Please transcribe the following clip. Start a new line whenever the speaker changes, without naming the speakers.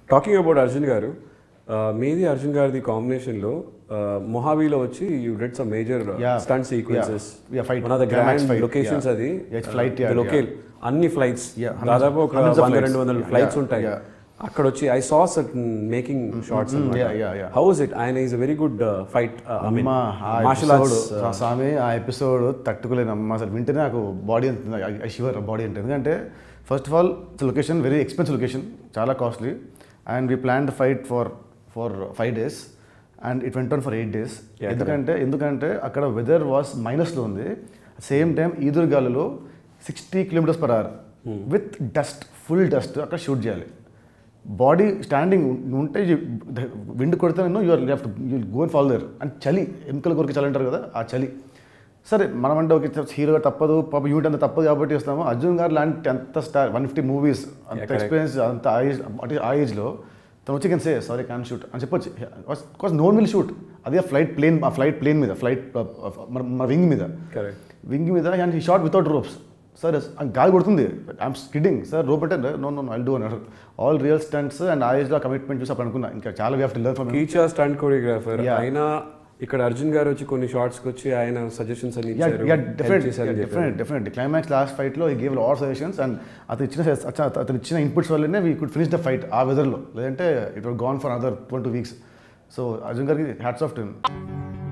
Talking about Arjun గారు uh, మీది అర్జున్ గారిది కాంబినేషన్లో మొహాబీలో వచ్చి you did some major
Yeah.
Stunt sequences
Yeah. Yeah, fight.
One of the
Climax
grand
fight.
Locations
Yeah.
అది
Yeah, it's flight, yeah,
locale అన్ని flights
Yeah, hundreds-
దాదాపు ఒక
hundreds of
వంద
flights.
రెండు వందల
Yeah,
ఫ్లైట్స్
yeah,
ఉంటాయి
yeah.
అక్కడ వచ్చి I saw certain making shorts
yeah, yeah, yeah.
How is it ఆయన is a very good fight I mean
అమ్మా ఆ
మార్షల్
ఎపిసోడ్
ఆర్ట్స్
స్వామి ఆ ఎపిసోడ్ తట్టుకోలేను అమ్మ అసలు వింటేనే నాకు బాడీ ఐ షివర్ బాడీ అంటే ఎందుకంటే first of all location very expensive location చాలా costly and we plan fight for for five days and it went on for eight days
Yeah,
ఎందుకంటే ఎందుకంటే అక్కడ వెదర్ వాస్ మైనస్లో ఉంది సేమ్ టైం ఈదురుగాలులో sixty kilometres per hour with dust full dust అక్కడ shoot చేయాలి body standing ఉంటే wind కొడితే నేను you are left you gonna fall there and చలి ఎముకల కొరికి చలి అంటారు కదా ఆ చలి సరే మనం అంటే ఒక హీరోగా తప్పదు పాప యూనిట్ అంత తప్పదు కాబట్టి వస్తాము అర్జున్ గారు లాంటి అంత స్టార్ వన్ ఫిఫ్టీ మూవీస్ అంత
correct.
ఎక్స్పీరియన్స్ అంత ఆ ఏజ్ అంటే ఆ ఏజ్లో తను వచ్చి can say sorry can shoot అని చెప్పొచ్చు బికాస్ నోన్ విల్ షూట్ అదే ఫ్లైట్ ప్లేన్ ఆ ఫ్లైట్ ప్లేన్ మీద ఫ్లైట్ మన వింగ్ మీద
కరెక్ట్
వింగ్ మీద and he shot without ropes sir గాలి కొడుతుంది ఐఎమ్ స్కిడ్డింగ్ సార్ రోప్ అంటే నో నో ఐల్ డూ అన్నారు ఆల్ రియల్ స్టంట్స్ అండ్ ఆ ఏజ్లో కమిట్మెంట్ చూసి అప్పుడు అనుకున్నా ఇంకా చాలా we have to learn from
Kecha stunt choreographer
Yeah.
ఆయన ఇక్కడ అర్జున్ గారు వచ్చి కొన్ని షార్ట్స్ వచ్చి ఆయన సజెషన్స్ అని ఇచ్చారు
యా
help
డెఫినెట్
చేశారని చెప్పారు.
డెఫినెట్ డెఫినెట్ క్లైమాక్స్ లాస్ట్ ఫైట్లో ఈ గేవ్ ఆల్ సజెషన్స్ అండ్ అతను ఇచ్చిన అచ్చ- అతను ఇచ్చిన ఇన్పుట్స్ వల్లనే we could finish the fight ఆ వెదర్లో లేదంటే it was gone for other twenty weeks so Arjun గారికి హ్యాట్స్ ఆఫ్ టు